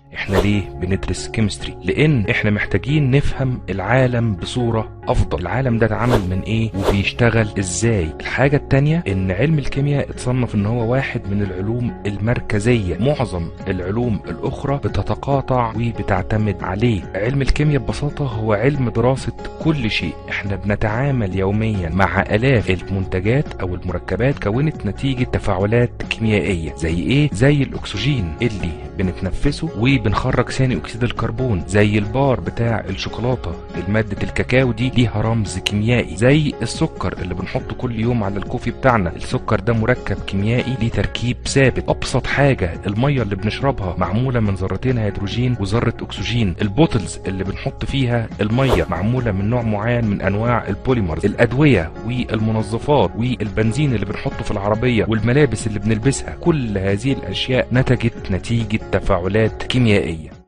احنا ليه بندرس كيمستري لان احنا محتاجين نفهم العالم بصورة افضل العالم ده اتعمل من ايه وبيشتغل ازاي الحاجة التانية ان علم الكيمياء اتصنف ان هو واحد من العلوم المركزية معظم العلوم الاخرى بتتقاطع وبتعتمد عليه علم الكيمياء ببساطة هو علم دراسة كل شيء احنا بنتعامل يوميا مع الاف المنتجات او المركبات كونت نتيجة تفاعلات كيميائية زي ايه زي الاكسجين اللي بنتنفسه وبنخرج ثاني اكسيد الكربون زي البار بتاع الشوكولاتة المادة الكاكاو دي ليها رمز كيميائي زي السكر اللي بنحطه كل يوم على الكوفي بتاعنا السكر ده مركب كيميائي ليه تركيب ثابت ابسط حاجة المية اللي بنشربها معمولة من ذرتين هيدروجين وذرة اكسجين البوتلز اللي بنحط فيها المية معمولة من نوع معين من انواع البوليمرز الادوية والمنظفات والبنزين اللي بنحطه في العربية والملابس اللي بنلبسها كل هذه الاشياء نتجت نتيجة تفاعلات كيميائية